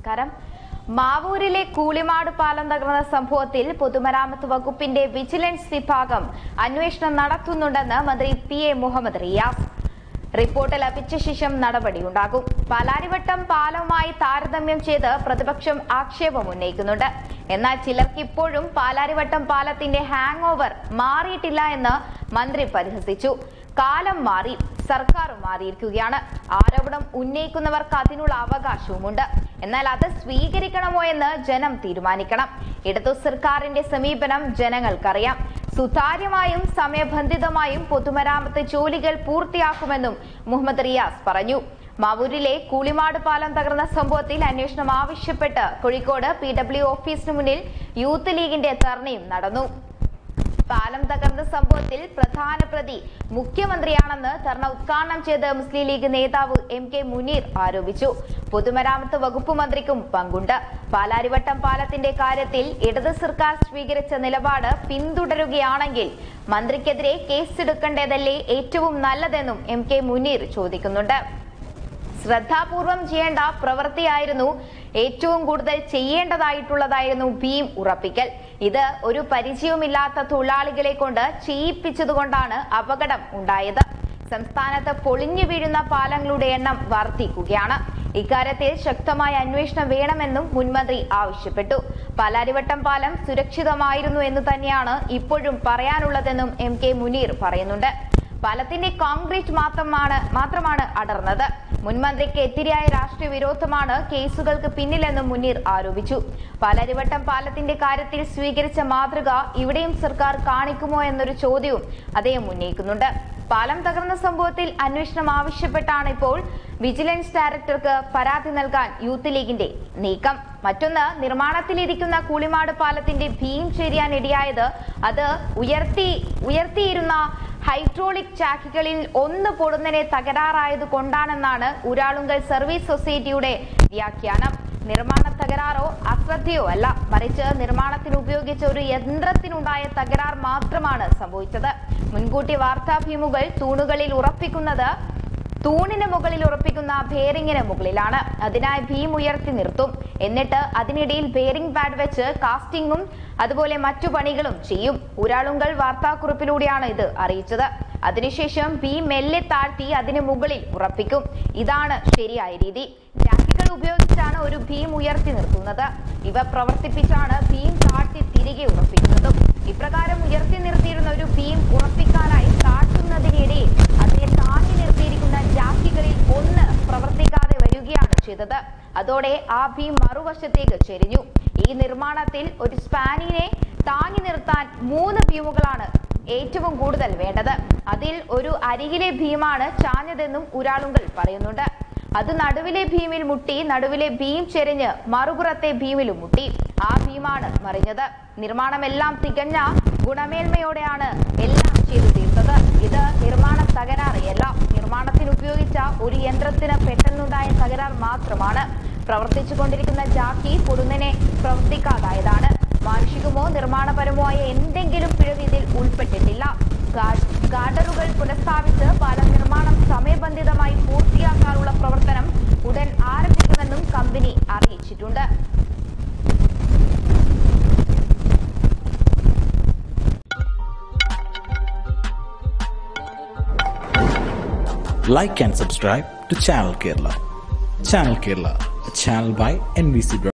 നമസ്കാരം മാവൂരിലെ കൂളിമാട് പാലം തകർന്ന സംഭവത്തിൽ പൊതുമരാമത്ത് വകുപ്പിന്റെ വിജിലൻസ് വിഭാഗം അന്വേഷണം നടത്തുന്നുണ്ടെന്ന് മന്ത്രി P A Muhammad Riyas report ലഭിച്ച ശേഷം നടപടിയുണ്ടാകും പാലാരിവട്ടം പാലവുമായി താരതമ്യം ചെയ്ത് പ്രതിപക്ഷം ആക്ഷേപം ഉന്നയിക്കുന്നുണ്ട് എന്നാൽ ചിലർക്ക് ഇപ്പോഴും പാലാരിവട്ടം പാലത്തിന്റെ ഹാങ് ഓവർ മാറിയിട്ടില്ല എന്ന് മന്ത്രി പരിഹസിച്ചു കാലം മാറി സർക്കാർ മാറിയിരിക്കുകയാണ് ആരോപണം ഉന്നയിക്കുന്നവർക്ക് അതിനുള്ള അവകാശവുമുണ്ട് എന്നാൽ അത് സ്വീകരിക്കണമോ എന്ന് ജനം തീരുമാനിക്കണം ഇടതു സർക്കാരിന്റെ സമീപനം ജനങ്ങൾക്കറിയാം സുതാര്യമായും സമയബന്ധിതമായും പൊതുമരാമത്ത് ജോലികൾ പൂർത്തിയാക്കുമെന്നും മുഹമ്മദ് റിയാസ് പറഞ്ഞു മാവൂരിലെ കൂളിമാട് പാലം തകർന്ന സംഭവത്തിൽ അന്വേഷണം ആവശ്യപ്പെട്ട് കോഴിക്കോട് പി ഡബ്ല്യു ഓഫീസിന് മുന്നിൽ യൂത്ത് ലീഗിന്റെ ധർണയും നടന്നു പാലം തകർന്ന സംഭവത്തിൽ പ്രധാന പ്രതി മുഖ്യമന്ത്രിയാണെന്ന് ധർണ ഉദ്ഘാടനം ചെയ്ത് മുസ്ലിം ലീഗ് നേതാവ് എം കെ മുനീർ ആരോപിച്ചു പൊതുമരാമത്ത് വകുപ്പ് മന്ത്രിക്കും പങ്കുണ്ട് പാലാരിവട്ടം പാലത്തിന്റെ കാര്യത്തിൽ ഇടത് സർക്കാർ സ്വീകരിച്ച നിലപാട് പിന്തുടരുകയാണെങ്കിൽ മന്ത്രിക്കെതിരെ കേസെടുക്കേണ്ടതല്ലേ ഏറ്റവും നല്ലതെന്നും എം കെ മുനീർ ചോദിക്കുന്നുണ്ട് ശ്രദ്ധാപൂർവം ചെയ്യേണ്ട പ്രവൃത്തിയായിരുന്നു ഏറ്റവും കൂടുതൽ ചെയ്യേണ്ടതായിട്ടുള്ളതായിരുന്നു ഭീം ഉറപ്പിക്കൽ ഇത് ഒരു പരിചയവുമില്ലാത്ത തൊഴിലാളികളെ കൊണ്ട് ചെയ്യിപ്പിച്ചതുകൊണ്ടാണ് അപകടം ഉണ്ടായത് സംസ്ഥാനത്ത് പൊളിഞ്ഞു വീഴുന്ന പാലങ്ങളുടെ എണ്ണം വർദ്ധിക്കുകയാണ് ഇക്കാര്യത്തിൽ ശക്തമായ അന്വേഷണം വേണമെന്നും മുൻമന്ത്രി ആവശ്യപ്പെട്ടു പാലാരിവട്ടം പാലം സുരക്ഷിതമായിരുന്നു എന്ന് തന്നെയാണ് ഇപ്പോഴും പറയാനുള്ളതെന്നും എം കെ മുനീർ പറയുന്നുണ്ട് പാലത്തിന്റെ കോൺക്രീറ്റ് മാത്രമാണ് മാത്രമാണ് അടർന്നത് മുൻമന്ത്രിക്ക് എതിരായ രാഷ്ട്രീയ വിരോധമാണ് കേസുകൾക്ക് പിന്നിലെന്നും മുനീർ ആരോപിച്ചു പാലാരിവട്ടം പാലത്തിന്റെ കാര്യത്തിൽ സ്വീകരിച്ച മാതൃക ഇവിടെയും സർക്കാർ കാണിക്കുമോ എന്നൊരു ചോദ്യവും അദ്ദേഹം ഉന്നയിക്കുന്നുണ്ട് പാലം തകർന്ന സംഭവത്തിൽ അന്വേഷണം ആവശ്യപ്പെട്ടാണ് ഇപ്പോൾ വിജിലൻസ് ഡയറക്ടർക്ക് പരാതി നൽകാൻ യൂത്ത് ലീഗിന്റെ നീക്കം മറ്റൊന്ന് നിർമ്മാണത്തിലിരിക്കുന്ന കൂളിമാട് പാലത്തിന്റെ ഭീം ചെരിയാൻ ഇടയായത് അത് ഉയർത്തി ഉയർത്തിയിരുന്ന ഹൈഡ്രോളിക് ചാക്കുകളിൽ ഒന്ന് പൊടുന്നതിനെ തകരാറായത് കൊണ്ടാണെന്നാണ് ഊരാളുങ്കൽ സർവീസ് സൊസൈറ്റിയുടെ വ്യാഖ്യാനം നിർമ്മാണ തകരാറോ അശ്രദ്ധയോ അല്ല മറിച്ച് നിർമ്മാണത്തിന് ഉപയോഗിച്ച ഒരു യന്ത്രത്തിനുണ്ടായ തകരാർ മാത്രമാണ് സംഭവിച്ചത് മുൻകൂട്ടി വാർത്താഭീമുകൾ തൂണുകളിൽ ഉറപ്പിക്കുന്നത് തൂണിന് മുകളിൽ ഉറപ്പിക്കുന്ന ബെയറിങ്ങിന് മുകളിലാണ് അതിനായി ഭീം ഉയർത്തി നിർത്തും എന്നിട്ട് അതിനിടയിൽ ബെയറിംഗ് പാഡ് വെച്ച് കാസ്റ്റിംഗും അതുപോലെ മറ്റു പണികളും ചെയ്യും ഊരാളുങ്കൽ വാർത്താക്കുറിപ്പിലൂടെയാണ് ഇത് അറിയിച്ചത് അതിനുശേഷം ഭീം മെല്ലെ താഴ്ത്തി അതിന് മുകളിൽ ഉറപ്പിക്കും ഇതാണ് ശരിയായ രീതി ജാക്കികൾ ഉപയോഗിച്ചാണ് ഒരു ഭീം ഉയർത്തി നിർത്തുന്നത് ഇവ പ്രവർത്തിപ്പിച്ചാണ് ഭീം താഴ്ത്തി തിരികെ ഉറപ്പിക്കുന്നതും ഇപ്രകാരം ഉയർത്തി നിർത്തിയിരുന്ന ഒരു ഭീം ഉറപ്പിക്കാനായി താഴ്ത്തുന്നതിനിടയിൽ അതിനെ താങ്ങി നിർത്തിയിരിക്കുന്ന ജാക്കികളിൽ ഒന്ന് പ്രവർത്തിക്കാതെ വരികയാണ് ചെയ്തത് അതോടെ ആ ഭീം മറുവശത്തേക്ക് ചെരിഞ്ഞു ഈ നിർമ്മാണത്തിൽ ഒരു സ്പാനിനെ താങ്ങി നിർത്താൻ മൂന്ന് ഭീമുകളാണ് ഏറ്റവും കൂടുതൽ വേണ്ടത് അതിൽ ഒരു അരികിലെ ഭീമാണ് ചാഞ്ഞതെന്നും ഉരാളുങ്കൽ പറയുന്നുണ്ട് അത് നടുവിലെ ഭീമിൽ മുട്ടി നടുവിലെ ഭീം ചെരിഞ്ഞ് മറുപുറത്തെ ഭീമിലും മുട്ടി ആ ഭീമാണ് മറിഞ്ഞത് നിർമ്മാണമെല്ലാം തികഞ്ഞ ഗുണമേന്മയോടെയാണ് എല്ലാം ചെയ്തു തീർത്തത് ഇത് നിർമ്മാണ തകരാറല്ല നിർമ്മാണത്തിന് ഉപയോഗിച്ച ഒരു യന്ത്രത്തിന് പെട്ടെന്നുണ്ടായ തകരാർ മാത്രമാണ് പ്രവർത്തിച്ചുകൊണ്ടിരിക്കുന്ന ജാക്കി പൊടുന്നനെ പ്രവർത്തിക്കാതായതാണ് മാനുഷികമോ നിർമ്മാണപരമോ ആയ എന്തെങ്കിലും പിഴവ് ഇതിൽ ഉൾപ്പെട്ടിട്ടില്ല ഗാ- ഗാർഡറുകൾ പുനഃസ്ഥാപിച്ച് പാലം നിർമ്മാണം സമയബന്ധിതമായി പൂർത്തിയാക്കാനുള്ള പ്രവർത്തനം ഉടൻ ആരംഭിക്കുമെന്നും കമ്പനി അറിയിച്ചിട്ടുണ്ട് like and subscribe to Channel Kerala. Channel Kerala, a channel by NBC.